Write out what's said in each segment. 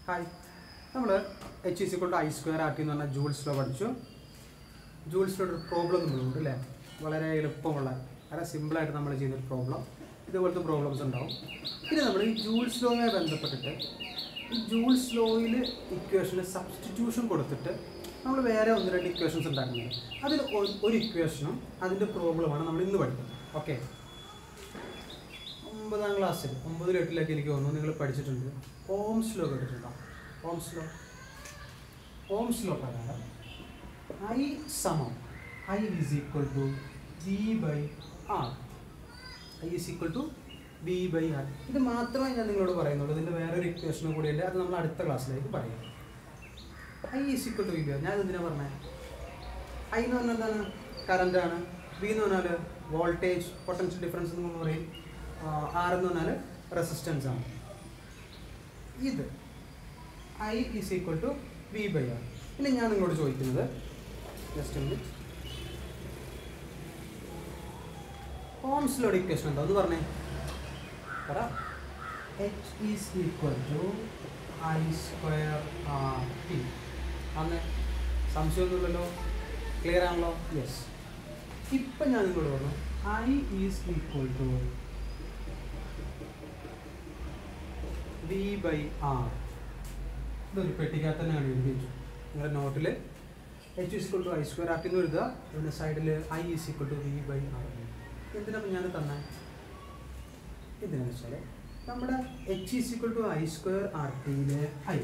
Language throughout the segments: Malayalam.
ഹായ് നമ്മൾ H is equal to I square ആക്കി എന്ന് പറഞ്ഞാൽ ജൂൾസ് ലോ പഠിച്ചു ജൂൾസ് ലോ ഒരു പ്രോബ്ലം നമ്മളുണ്ട് അല്ലേ വളരെ എളുപ്പമുള്ള വളരെ സിമ്പിളായിട്ട് നമ്മൾ ചെയ്യുന്നൊരു പ്രോബ്ലം ഇതുപോലത്തെ പ്രോബ്ലംസ് ഉണ്ടാവും ഇനി നമ്മൾ ഈ ജൂൾസ് ലോയുമായി ബന്ധപ്പെട്ടിട്ട് ഈ ജൂൾസ് ലോയിൽ ഇക്വേഷന് സബ്സ്റ്റിറ്റ്യൂഷൻ കൊടുത്തിട്ട് നമ്മൾ വേറെ ഒന്ന് രണ്ട് ഇക്വേഷൻസ് ഉണ്ടാക്കുന്നത് അതിൽ ഒ- ഒരു ഇക്വേഷനും അതിൻ്റെ പ്രോബ്ലമാണ് നമ്മൾ ഇന്ന് പഠിക്കുന്നത് ഓക്കെ ഒമ്പതാം ക്ലാസ്സിൽ ഒമ്പതിൽ എട്ടിലൊക്കെ എനിക്ക് തോന്നുന്നു നിങ്ങൾ പഠിച്ചിട്ടുണ്ട് ഓംസ് ലോ കേട്ടിട്ടുണ്ടോ ഓംസ് ലോ ഓംസ് ലോ പ്രകാരം ഐ സമം I is equal to V by R I is equal to V by R ഇത് മാത്രമേ ഞാൻ നിങ്ങളോട് പറയുന്നുള്ളൂ ഇതിൻ്റെ വേറൊരു ഇക്വേഷനും കൂടിയുണ്ട് അത് നമ്മൾ അടുത്ത ക്ലാസ്സിലേക്ക് പറയാം I is equal to V by R ഞാൻ എന്തിനാ പറഞ്ഞത് ഐ എന്ന് പറഞ്ഞാൽ എന്താണ് കറണ്ട് ആണ് വി എന്ന് പറഞ്ഞാൽ വോൾട്ടേജ് പൊട്ടൻഷ്യൽ ഡിഫറൻസ് എന്ന് നമ്മൾ പറയും ആർ എന്ന് പറഞ്ഞാൽ റെസിസ്റ്റൻസ് ആണ് ഇത് I is equal to V by R ഇനി ഞാൻ നിങ്ങളോട് ചോദിക്കുന്നത് ജസ്റ്റ് മിനിറ്റ് ഓംസിലോട് ഇക്വേഷൻ എന്താ ഒന്ന് പറഞ്ഞേ പറ H is equal to I square R T അന്ന് സംശയമൊന്നുമില്ലല്ലോ ക്ലിയർ ആണല്ലോ യെസ് ഇപ്പം ഞാൻ നിങ്ങളോട് പറഞ്ഞു I is equal to V by R ഇതൊരു പെട്ടിക്കകത്ത് തന്നെയാണ് എഴുതി വെച്ചു നിങ്ങളുടെ നോട്ടിൽ H is equal to I square ആക്കി എന്ന് എഴുതുക ഇതിൻ്റെ സൈഡിൽ I is equal to V by R എന്തിനാണ് ഞാൻ തന്നെ എന്തിനാന്ന് വെച്ചാൽ നമ്മുടെ H is equal to I square R ടിയിലെ ഐ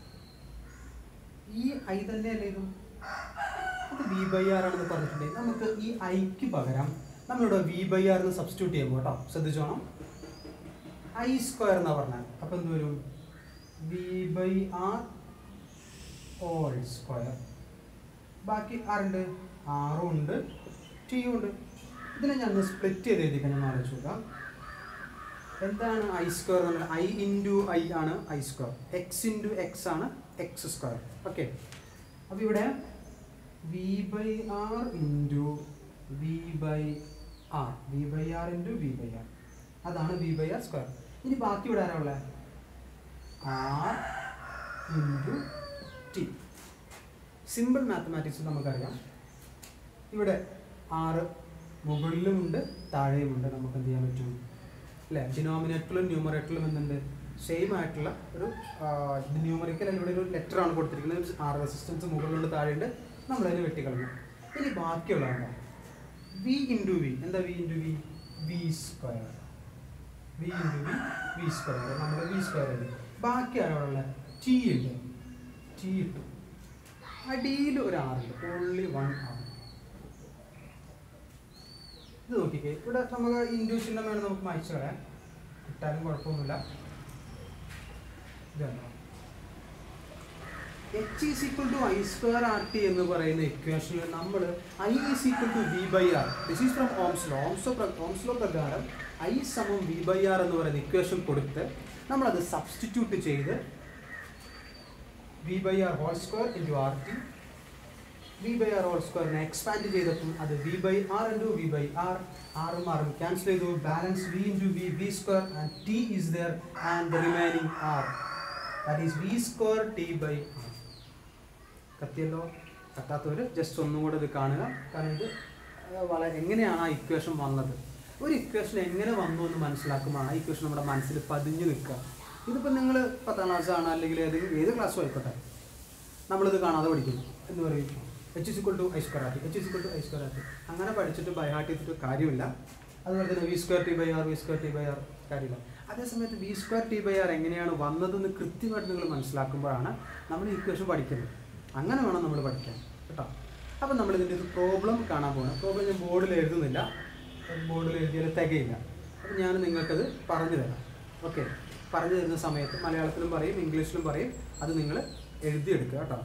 ഈ ഐ തന്നെയല്ലേ ഇതും ഇത് വി ബൈ ആർ ആണെന്ന് പറഞ്ഞിട്ടുണ്ടെങ്കിൽ നമുക്ക് ഈ ഐക്ക് പകരം നമ്മളിവിടെ വി ബൈ ആർ എന്ന് സബ്സ്റ്റിറ്റ്യൂട്ട് ചെയ്യുമ്പോൾ കേട്ടോ ശ്രദ്ധിച്ചോണം ഐ സ്ക്വയർ എന്നാ പറഞ്ഞാൽ അപ്പം എന്ത് വരും V by R whole square ബാക്കി ആരുണ്ട് ആറും ഉണ്ട് ടിയും ഉണ്ട് ഇതിനെ ഞാൻ സ്പ്ലിറ്റ് ചെയ്ത് എഴുതിക്കാൻ ഞാൻ ആലോചിച്ച് നോക്കാം എന്താണ് ഐ സ്ക്വയർ എന്ന് പറഞ്ഞാൽ ഐ ഇൻറ്റു ഐ ആണ് I square X into X ആണ് എക്സ് സ്ക്വയർ ഓക്കെ അപ്പോൾ ഇവിടെ V by R into V by R V by R into V by R അതാണ് വി ബൈ ആർ സ്ക്വയർ ഇനി ബാക്കി ഇവിടെ ആരാ ഉള്ളത് R into T simple mathematics നമുക്കറിയാം ഇവിടെ ആറ് മുകളിലുമുണ്ട് താഴെയുമുണ്ട് നമുക്ക് എന്ത് ചെയ്യാൻ പറ്റും അല്ലേ ഡിനോമിനേറ്ററിലും ന്യൂമറേറ്ററിലും എന്തുണ്ട് സെയിം ആയിട്ടുള്ള ഒരു ന്യൂമറിക്കൽ ഇവിടെ ഒരു ലെറ്റർ ആണ് കൊടുത്തിരിക്കുന്നത് ആർ റെസിസ്റ്റൻസ് മുകളിലുണ്ട് താഴെയുണ്ട് നമ്മളതിനെ വെട്ടിക്കളഞ്ഞു ഇനി ബാക്കിയുള്ളതാണ് വി ഇൻറ്റു വി എന്താ V into V V square V into V V square നമ്മുടെ വി സ്ക്വയർ ഉണ്ട് ബാക്കി ആരോടുള്ള ടി ഉണ്ട് ടി ഇട്ടു അടിയിൽ ഒരു ആറുണ്ട് ഓൺലി വൺ ആർ ഇത് നോക്കിക്കേ ഇവിടെ നമുക്ക് ഇൻഡ്യൂഷൻ്റെ വേണം നമുക്ക് മായ്ച്ചു കളയാം കിട്ടാനും കുഴപ്പമൊന്നുമില്ല ഇതുണ്ടോ H is equal to I square R T എന്ന് പറയുന്ന ഇക്വേഷനിൽ നമ്മൾ I is equal to V by R this is from Ohm's law Ohm's Ohm's law പ്രകാരം ഐ സമം വി ബൈ ആർ എന്ന് പറയുന്ന ഇക്വേഷൻ കൊടുത്ത് നമ്മളത് സബ്സ്റ്റിറ്റ്യൂട്ട് ചെയ്ത് V by R whole square into R T V by R whole സ്ക്വയറിനെ എക്സ്പാൻഡ് ചെയ്തപ്പോൾ അത് V by R into V by R ആറും ആറും ക്യാൻസൽ ചെയ്തു balance V into V V square and T is there and the remaining R that is V square T by R കത്തിയല്ലോ കത്താത്തവർ ജസ്റ്റ് ഒന്നും കൂടെ ഇത് കാണുക കാരണം ഇത് ആ, വളരെ എങ്ങനെയാണ് ആ ഇക്വേഷൻ വന്നത് ഒരു ഇക്വേഷൻ എങ്ങനെ വന്നു എന്ന് മനസ്സിലാക്കുമ്പോൾ ആ ഇക്വേഷൻ നമ്മുടെ മനസ്സിൽ പതിഞ്ഞു നിൽക്കുക ഇതിപ്പോൾ നിങ്ങൾ പത്താം ക്ലാസ് ആണ് അല്ലെങ്കിൽ ഏതെങ്കിലും ഏത് ക്ലാസ്സും ആയിക്കോട്ടെ നമ്മളിത് കാണാതെ പഠിക്കുന്നു എന്ന് പറയും H is equal to I square ആക്കി H is equal to I square ആക്കി അങ്ങനെ പഠിച്ചിട്ട് ബൈ ഹാർട്ട് ചെയ്തിട്ട് കാര്യമില്ല അതുപോലെ തന്നെ V square T by R V square T by R കാര്യമില്ല അതേസമയത്ത് V square T by R എങ്ങനെയാണ് വന്നതെന്ന് കൃത്യമായിട്ട് നിങ്ങൾ മനസ്സിലാക്കുമ്പോഴാണ് നമ്മൾ ഈ ഇക്വേഷൻ പഠിക്കുന്നത് അങ്ങനെ വേണം നമ്മൾ പഠിക്കാൻ കേട്ടോ അപ്പം നമ്മൾ ഇതിൻ്റെ ഒരു പ്രോബ്ലം കാണാൻ പോകണം പ്രോബ്ലം ഞാൻ ബോർഡിൽ എഴുതുന്നില്ല ബോർഡിൽ എഴുതിയാൽ തികയില്ല അപ്പം ഞാൻ നിങ്ങൾക്കത് പറഞ്ഞു തരാം ഓക്കെ പറഞ്ഞു തരുന്ന സമയത്ത് മലയാളത്തിലും പറയും ഇംഗ്ലീഷിലും പറയും അത് നിങ്ങൾ എഴുതിയെടുക്കുക കേട്ടോ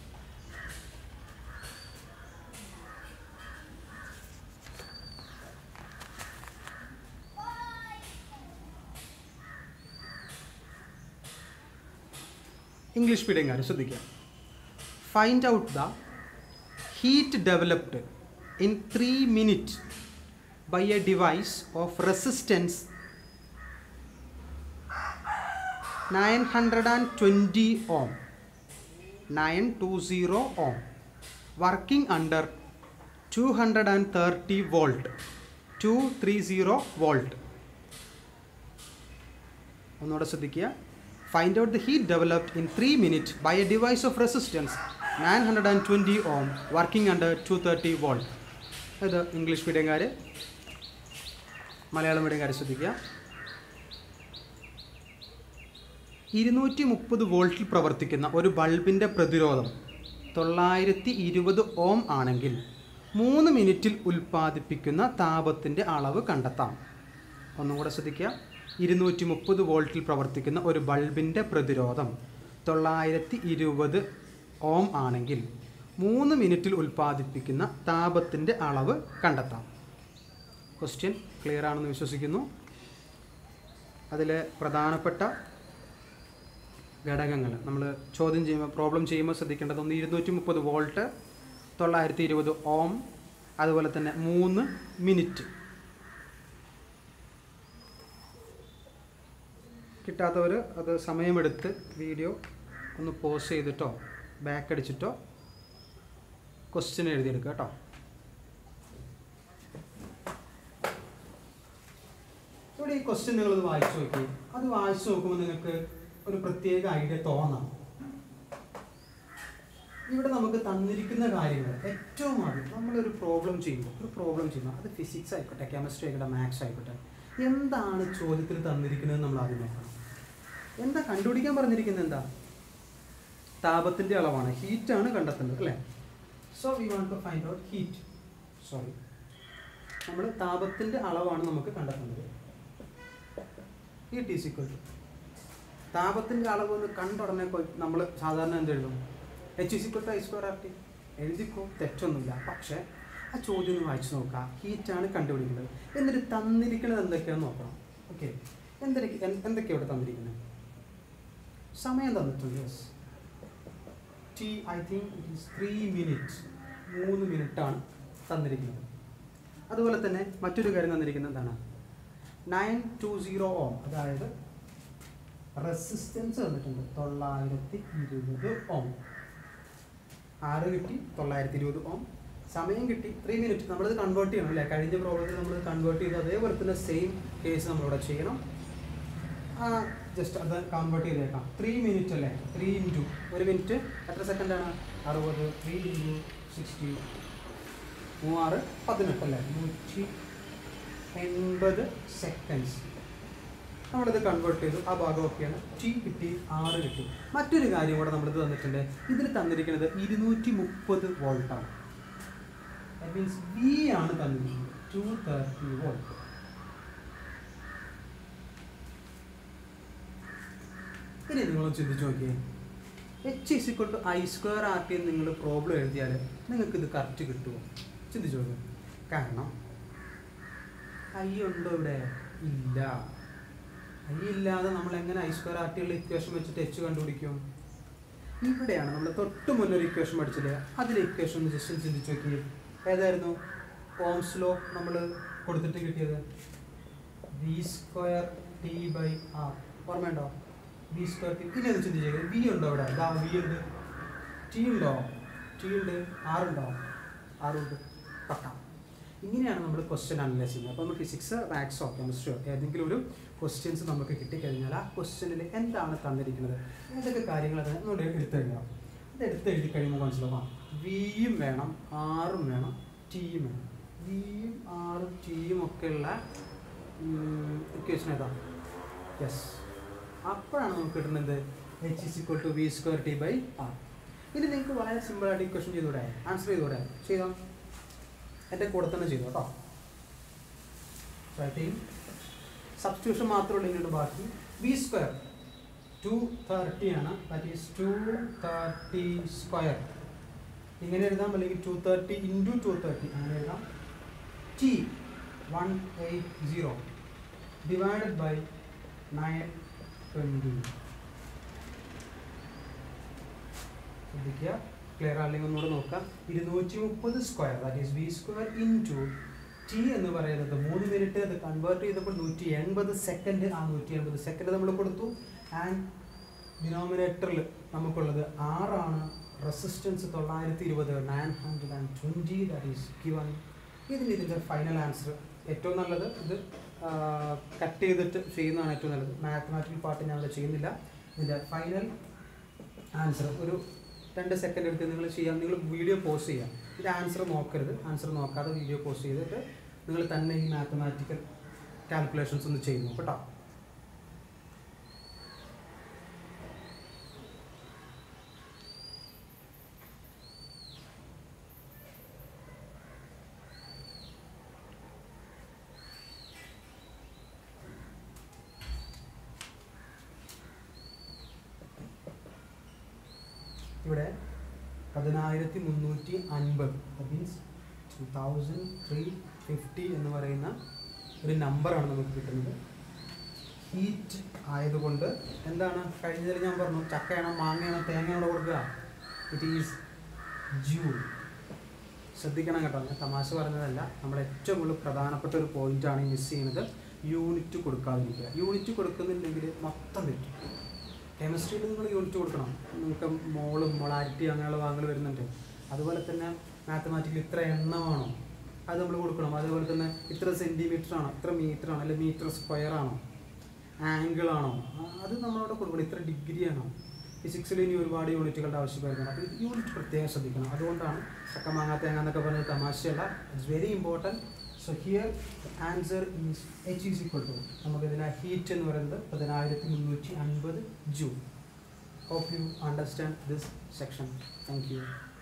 ഇംഗ്ലീഷ് മീഡിയംകാർ ശ്രദ്ധിക്കുക find out the heat developed in three minute by a device of resistance nine hundred and twenty ohm nine two zero ohm working under two hundred and thirty volt two three zero volt ഒന്നുകൂടെ ശ്രദ്ധിക്കുക find out the heat developed in three minute by a device of resistance nine hundred and twenty ohm working under two thirty volt ഇത് ഇംഗ്ലീഷ് മീഡിയംകാർ മലയാളം മീഡിയംകാർ ശ്രദ്ധിക്കുക ഇരുന്നൂറ്റി മുപ്പത് വോൾട്ടിൽ പ്രവർത്തിക്കുന്ന ഒരു ബൾബിൻ്റെ പ്രതിരോധം തൊള്ളായിരത്തി ഇരുപത് ഓം ആണെങ്കിൽ മൂന്ന് മിനിറ്റിൽ ഉൽപ്പാദിപ്പിക്കുന്ന താപത്തിൻ്റെ അളവ് കണ്ടെത്താം ഒന്നും കൂടെ ശ്രദ്ധിക്കുക ഇരുന്നൂറ്റി മുപ്പത് വോൾട്ടിൽ പ്രവർത്തിക്കുന്ന ഒരു ബൾബിൻ്റെ പ്രതിരോധം തൊള്ളായിരത്തി ഇരുപത് ഓം ആണെങ്കിൽ മൂന്ന് മിനിറ്റിൽ ഉൽപ്പാദിപ്പിക്കുന്ന താപത്തിൻ്റെ അളവ് കണ്ടെത്താം ക്വസ്റ്റ്യൻ ക്ലിയർ ആണെന്ന് വിശ്വസിക്കുന്നു അതിലെ പ്രധാനപ്പെട്ട ഘടകങ്ങൾ നമ്മൾ ചോദ്യം ചെയ്യുമ്പോൾ പ്രോബ്ലം ചെയ്യുമ്പോൾ ശ്രദ്ധിക്കേണ്ടത് ഒന്ന് ഇരുന്നൂറ്റി മുപ്പത് വോൾട്ട് തൊള്ളായിരത്തി ഇരുപത് ഓം അതുപോലെ തന്നെ മൂന്ന് മിനിറ്റ് കിട്ടാത്തവർ അത് സമയമെടുത്ത് വീഡിയോ ഒന്ന് പോസ് ചെയ്തിട്ടോ ബാക്ക് അടിച്ചിട്ടോ ക്വസ്റ്റ്യൻ എഴുതിയെടുക്കുക കേട്ടോ ഇവിടെ ഈ ക്വസ്റ്റ്യൻ നിങ്ങളത് വായിച്ചു നോക്കി അത് വായിച്ചു നോക്കുമ്പോൾ നിങ്ങൾക്ക് ഒരു പ്രത്യേക ഐഡിയ തോന്നാം ഇവിടെ നമുക്ക് തന്നിരിക്കുന്ന കാര്യങ്ങൾ ഏറ്റവും ആദ്യം നമ്മളൊരു പ്രോബ്ലം ചെയ്യുമ്പോൾ ഒരു പ്രോബ്ലം ചെയ്യുമ്പോൾ അത് ഫിസിക്സ് ആയിക്കോട്ടെ കെമിസ്ട്രി ആയിക്കോട്ടെ മാത്സ് ആയിക്കോട്ടെ എന്താണ് ചോദ്യത്തിൽ തന്നിരിക്കുന്നത് നമ്മൾ ആദ്യം നോക്കണം എന്താ കണ്ടുപിടിക്കാൻ പറഞ്ഞിരിക്കുന്നത് എന്താ താപത്തിൻ്റെ അളവാണ് ഹീറ്റാണ് കണ്ടെത്തേണ്ടത് അല്ലേ so we want to find out heat sorry നമ്മൾ താപത്തിൻ്റെ അളവാണ് നമുക്ക് കണ്ടെത്തേണ്ടത് ഹീറ്റ് ഈസ് ഈക്വൽ ടു താപത്തിൻ്റെ അളവ് ഒന്ന് കണ്ടുടനെ നമ്മൾ സാധാരണ എന്ത് എഴുതും H is equal to I square R T എഴുതിക്കോ തെറ്റൊന്നുമില്ല പക്ഷേ ആ ചോദ്യം ഒന്ന് വായിച്ചു നോക്കാം ഹീറ്റാണ് കണ്ടുപിടിക്കുന്നത് എന്നിട്ട് തന്നിരിക്കുന്നത് എന്തൊക്കെയാണെന്ന് നോക്കണം ഓക്കെ എന്തൊക്കെ എന്തൊക്കെയാണ് ഇവിടെ തന്നിരിക്കുന്നത് സമയം തന്നിട്ടുണ്ട് yes T I think it is three minute മൂന്ന് മിനിറ്റാണ് തന്നിരിക്കുന്നത് അതുപോലെ തന്നെ മറ്റൊരു കാര്യം തന്നിരിക്കുന്നത് എന്താണ് നയൻ ടു സീറോ ഓം അതായത് റെസിസ്റ്റൻസ് തന്നിട്ടുണ്ട് തൊള്ളായിരത്തി ഇരുപത് ഓം ആറ് കിട്ടി തൊള്ളായിരത്തി ഇരുപത് ഓം സമയം കിട്ടി ത്രീ മിനിറ്റ് നമ്മളിത് കൺവേർട്ട് ചെയ്യണം അല്ലേ കഴിഞ്ഞ പ്രോബ്ലത്തിൽ നമ്മൾ കൺവേർട്ട് ചെയ്ത് അതേപോലെ തന്നെ സെയിം കേസ് നമ്മളിവിടെ ചെയ്യണം ജസ്റ്റ് അത് കൺവേർട്ട് ചെയ്തേക്കാം ത്രീ മിനിറ്റ് അല്ലേ ത്രീ ഇൻറ്റു ഒരു മിനിറ്റ് എത്ര സെക്കൻഡാണ് അറുപത് ത്രീ ഇൻറ്റു സിക്സ്റ്റി മൂവാറ് പതിനെട്ട് അല്ലേ നൂറ്റി എൺപത് സെക്കൻഡ്സ് നമ്മളിത് കൺവേർട്ട് ചെയ്തു ആ ഭാഗമൊക്കെയാണ് ടി കിട്ടി ആറ് കിട്ടി മറ്റൊരു കാര്യം കൂടെ നമ്മളിത് തന്നിട്ടുണ്ട് ഇതിൽ തന്നിരിക്കുന്നത് ഇരുന്നൂറ്റി മുപ്പത് വോൾട്ടാണ് ദാറ്റ് മീൻസ് വി ആണ് തന്നിരിക്കുന്നത് ടു തേർട്ടി വോൾട്ട് ഇനി നിങ്ങൾ ചിന്തിച്ച് നോക്കിയേ H is equal to I square R T നിങ്ങൾ പ്രോബ്ലം എഴുതിയാൽ നിങ്ങൾക്ക് ഇത് കറക്റ്റ് കിട്ടുമോ ചിന്തിച്ചു നോക്കുക കാരണം ഐ ഉണ്ടോ ഇവിടെ ഇല്ല ഐ ഇല്ലാതെ നമ്മൾ എങ്ങനെ ഐ സ്ക്വയർ ആർ ടിയുള്ള ഇക്വേഷൻ വെച്ചിട്ട് എച്ച് കണ്ടുപിടിക്കും ഇവിടെയാണ് നമ്മൾ തൊട്ട് മുന്നേ ഒരു ഇക്വേഷൻ പഠിച്ചില്ലേ അതിലെ ഇക്വേഷൻ ഒന്ന് ജസ്റ്റ് ചിന്തിച്ച് നോക്കി ഏതായിരുന്നു ഓംസ് ലോ നമ്മൾ കൊടുത്തിട്ട് കിട്ടിയത് V square T by R ഓർമ്മയുണ്ടോ വി സ്ക്വയർ ടി ഇനി ഒന്ന് ചിന്തിച്ചേ വി ഉണ്ടോ ഇവിടെ ഇതാ വി ഉണ്ട് ടി ഉണ്ടോ ടി ഉണ്ട് ആർ ഉണ്ടോ ആറുണ്ട് പക്ക ഇങ്ങനെയാണ് നമ്മൾ ക്വസ്റ്റ്യൻ അനലൈസ് ചെയ്യുന്നത് അപ്പോൾ നമ്മൾ ഫിസിക്സ് മാത്സോ കെമിസ്ട്രിയോ ഏതെങ്കിലും ഒരു ക്വസ്റ്റ്യൻസ് നമുക്ക് കിട്ടിക്കഴിഞ്ഞാൽ ആ ക്വസ്റ്റ്യനിൽ എന്താണ് തന്നിരിക്കുന്നത് ഏതൊക്കെ കാര്യങ്ങൾ അത് നമ്മൾ എടുത്തെഴുതാം അത് എടുത്തെഴുതി കഴിയുമ്പോൾ മനസ്സിലാവാം വിയും വേണം ആറും വേണം ടിയും വേണം വിയും ആറും ടിയും ഒക്കെയുള്ള ഇക്വേഷൻ ഏതാ യെസ് അപ്പോഴാണ് നമുക്ക് കിട്ടുന്നത് H is equal to V square T by R ഇനി നിങ്ങൾക്ക് വളരെ സിമ്പിളായിട്ട് ഇക്വേഷൻ ചെയ്തൂടെ ആൻസർ ചെയ്തൂടെ ചെയ്തോ എൻ്റെ കൂടെ തന്നെ ചെയ്തു കേട്ടോ സബ്സ്റ്റിറ്റ്യൂഷൻ മാത്രമേ ഉള്ളൂ ബാക്കി വി സ്ക്വയർ ടു തേർട്ടി ആണ് that is two thirty square ഇങ്ങനെ എഴുതാം അല്ലെങ്കിൽ two thirty into two thirty അങ്ങനെ എഴുതാം T one eight zero divided by nine twenty ശ്രദ്ധിക്കുക ക്ലിയർ അല്ലെങ്കിൽ ഒന്നുകൂടെ നോക്കാം ഇരുന്നൂറ്റി മുപ്പത് square that is V square into T എന്ന് പറയുന്നത് മൂന്ന് മിനിറ്റ് അത് കൺവേർട്ട് ചെയ്തപ്പോൾ നൂറ്റി എൺപത് സെക്കൻഡ് ആ നൂറ്റി എൺപത് സെക്കൻഡ് നമ്മൾ കൊടുത്തു ആൻഡ് ഡിനോമിനേറ്ററിൽ നമുക്കുള്ളത് ആറാണ് റെസിസ്റ്റൻസ് തൊള്ളായിരത്തി ഇരുപത് nine hundred and twenty that is given ഇതിന് ഇതിൻ്റെ ഫൈനൽ ആൻസർ ഏറ്റവും നല്ലത് ഇത് കട്ട് ചെയ്തിട്ട് ചെയ്യുന്നതാണ് ഏറ്റവും നല്ലത് മാത്തമാറ്റിക്കൽ പാർട്ട് ഞാൻ ഇവിടെ ചെയ്യുന്നില്ല ഇതിൻ്റെ ഫൈനൽ ആൻസർ ഒരു രണ്ട് സെക്കൻഡ് എടുത്ത് നിങ്ങൾ ചെയ്യാം നിങ്ങൾ വീഡിയോ പോസ്റ്റ് ചെയ്യാം ഇത് ആൻസർ നോക്കരുത് ആൻസർ നോക്കാതെ വീഡിയോ പോസ്റ്റ് ചെയ്തിട്ട് നിങ്ങൾ തന്നെ ഈ മാത്തമാറ്റിക്കൽ കാൽക്കുലേഷൻസ് ഒന്ന് ചെയ്തു നോക്കും കേട്ടോ ഇവിടെ പതിനായിരത്തി മുന്നൂറ്റി അൻപത് means two thousand three fifty എന്ന് പറയുന്ന ഒരു നമ്പറാണ് നമുക്ക് കിട്ടുന്നത് ഹീറ്റ് ആയതുകൊണ്ട് എന്താണ് കഴിഞ്ഞതിൽ ഞാൻ പറഞ്ഞു ചക്കയാണോ മാങ്ങയാണോ തേങ്ങയാണോ കൊടുക്കുക ഇറ്റ് ഈസ് ജൂൾ ശ്രദ്ധിക്കണം കേട്ടോ ഞാൻ തമാശ പറഞ്ഞതല്ല നമ്മൾ ഏറ്റവും കൂടുതൽ പ്രധാനപ്പെട്ട ഒരു പോയിന്റാണ് ഈ മിസ് ചെയ്യുന്നത് യൂണിറ്റ് കൊടുക്കാതിരിക്കുക യൂണിറ്റ് കൊടുക്കുന്നില്ലെങ്കിൽ മൊത്തം തെറ്റും കെമിസ്ട്രിയിൽ നിങ്ങൾ യൂണിറ്റ് കൊടുക്കണം നിങ്ങൾക്ക് മോളും മൊളാരിറ്റി അങ്ങനെയുള്ള ഭാഗങ്ങൾ വരുന്നുണ്ട് അതുപോലെ തന്നെ മാത്തമാറ്റിക്കൽ ഇത്ര എണ്ണമാണോ അത് നമ്മൾ കൊടുക്കണം അതുപോലെ തന്നെ ഇത്ര സെൻറ്റിമീറ്റർ ആണോ ഇത്ര മീറ്റർ ആണോ അല്ലെങ്കിൽ മീറ്റർ സ്ക്വയർ ആണോ ആംഗിൾ ആണോ ആ, അത് നമ്മളവിടെ കൊടുക്കണം ഇത്ര ഡിഗ്രി ആണോ ഫിസിക്സിൽ ഇനി ഒരുപാട് യൂണിറ്റുകളുടെ ആവശ്യം വരുന്നുണ്ട് അപ്പോൾ യൂണിറ്റ് പ്രത്യേകം ശ്രദ്ധിക്കണം അതുകൊണ്ടാണ് ചക്ക മാങ്ങ തേങ്ങ എന്നൊക്കെ പറഞ്ഞത് തമാശയല്ല it's very important so here answer is H is equal to നമുക്കിതിലെ ഹീറ്റ് എന്ന് പറയുന്നത് പതിനായിരത്തി മുന്നൂറ്റി അൻപത് joule hope you understand this section thank U